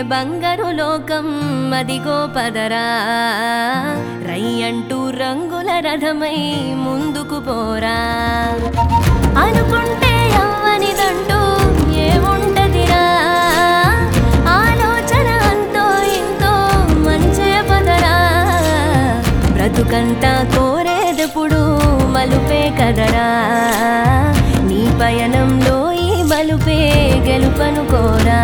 బంగారు లోకం అదిగో పదరా రయ్యంటూ రంగుల రథమై ముందుకు పోరా అనుకుంటే అవ్వనిదంటూ ఏముంటదిరా ఆలోచన అంతో ఇంతో మంచే పదరా బ్రతుకంతా కోరేదెప్పుడు మలుపే కదరా నీ పయనంలో ఈ మలుపే గెలుపను కోరా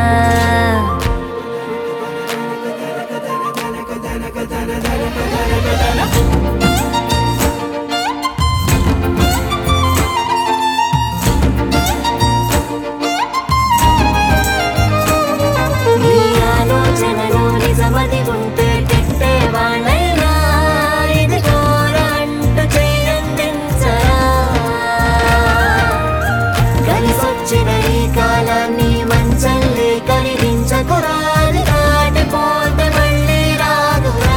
నీ ఆలోచనలో నిజమది ఉంటే తిట్టేవాళ్ళైనా ఇదిగోరా అంటూ చెయ్యందించరా కలిసొచ్చిన ఈ కాలాన్ని మంచల్లే కరిగించకురా అది దాటిపోతే మళ్ళీ రాదురా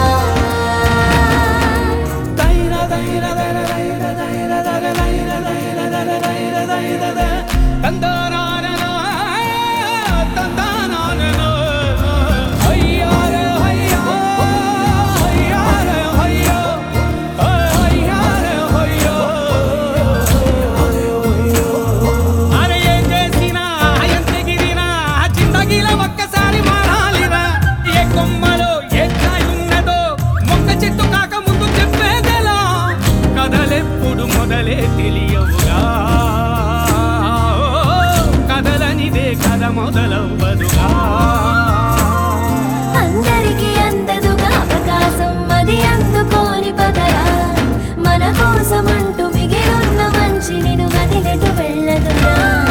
అరే ఏం చేసినా ఎంత ఎగిరినా జిందగీలో ఒక్కసారి మారాలిరా ఏ కొమ్మలో ఏ కాయ ఉన్నదో మొక్క చెట్టు కాక ముందు చెప్పేదెలా కథలెప్పుడు మొదలే తెలియవుగా కథలనిదే కథ మొదలవ్వదుగా అందరికీ అందదుగా అవకాశం అది అందుకోని పదరా మన కోసం అంటూ మిగిలిన మంచి నిన్ను వదిలిటు వెళ్ళదురా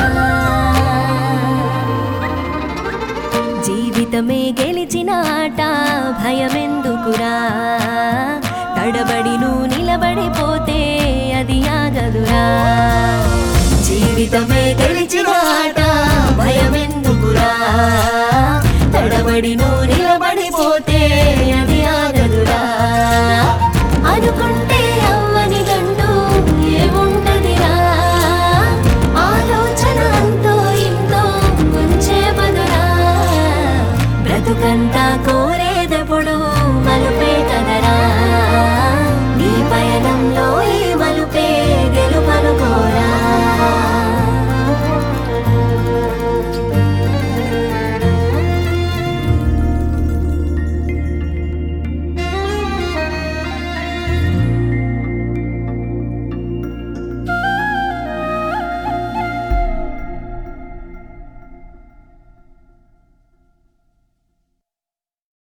జీవితమే గెలిచిన ఆట భయమెందుకురా తడబడి నువ్వు నిలబడిపోతే అది ఆగదురా జీవితమే గెలిచిన ఆట భయమెందుకురా తడబడి నువ్వు నిలబడిపోతే